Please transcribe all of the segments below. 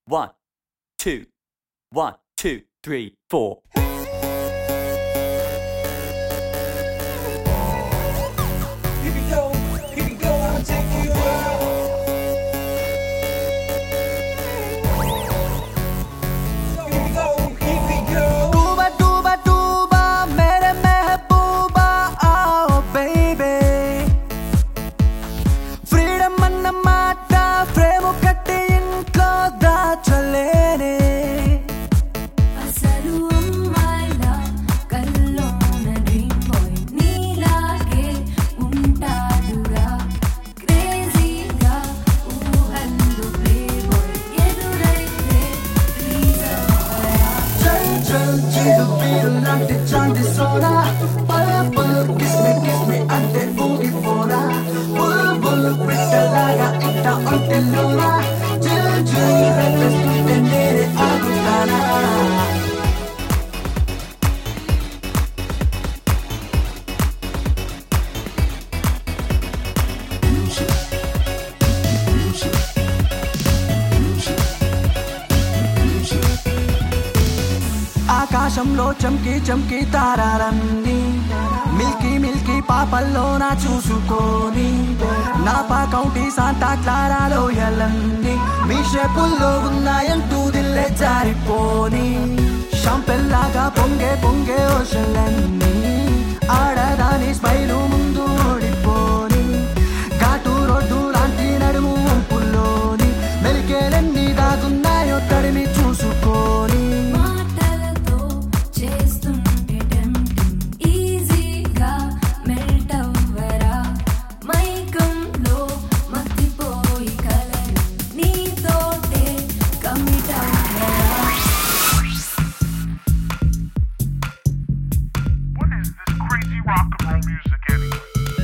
One, two, one, two, three, four. Here we go, here we go, I'ma take you out. Here we go, here we go. डूबा डूबा डूबा मेरे महबूबा आओ baby freedom అన్న మాట frame కట్టి ఇంట్లో దాచలేనే అసలు అమ్మాయిలా కల్లోన డ్రీమ్ బాయ్ నీలాగే ఉంటాడురా క్రేజీగా ఊహల్లో ప్లే బాయ్ ఎదురైతే ప్లీజ్ అవ్వరా చల్ చల్ చిరు వీరు లాంటి చాంది సోడా పల్ పల్ కిస్ మీ కిస్ మీ అంటే ఊగిపోరా బుల్ బుల్ పిట్టలాగా ఇట్ట ఒంటెల్లోరా చిల్ చిల్ రెక్లెస్తుంటే నేనే ఆగుతానా ఆకాశంలో చమ్కి చమ్కి తారాలన్నీ మిల్కీ మిల్కీ పాపల్లో నా చూసుకొని నా పాకౌంటి సాంతా క్లారాలో ఎల్లన్నీ మీ షేపుల్లో ఉన్నాయంటూ దిల్లే జారిపోని షాంపెల్లాగా పొంగే పొంగే ఓషలన్నీ ఆడదాని స్మైలు ముందు ఓడిపోని ఘాటు రోడ్డు లాంటి నడుము వంపుల్లోని మెలికేలెన్ని దాగున్నాయో తడిని చూసుకొని మాటలతో చేస్తుంటే టెంప్టింగ్ ఈజీగా మెల్ట్ అవ్వరా మైకంలో మత్తిపోయి కలలు నీతోటే కమిట్ అవ్వరా What is this crazy rock and roll music anyway?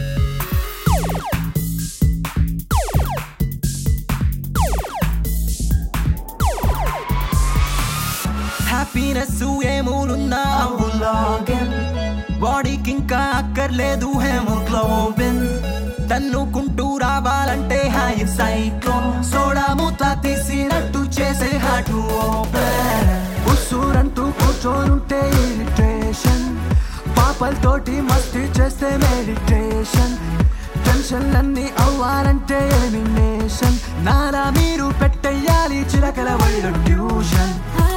Happiness ఏమూలున్నా లాగిన్ బాడీకి ఇంకా అక్కర్లేదు హెమోగ్లోబిన్ తన్నుకుంటూ రావాలంటే హై సైక్లోన్ సోడా మూత తీసినట్టు చేసే హార్ట్ ఓపెన్ ఉస్సూరంటూ కూర్చోనుంటే ఇరిటేషన్ పాపలతోటి మస్తి చేస్తే మెడిటేషన్ టెన్షన్లన్నీ అవ్వాలంటే ఎలిమినేషన్ నాలా మీరు పెట్టేయాలి చిలకల వాళ్ళు ట్యూషన్ హై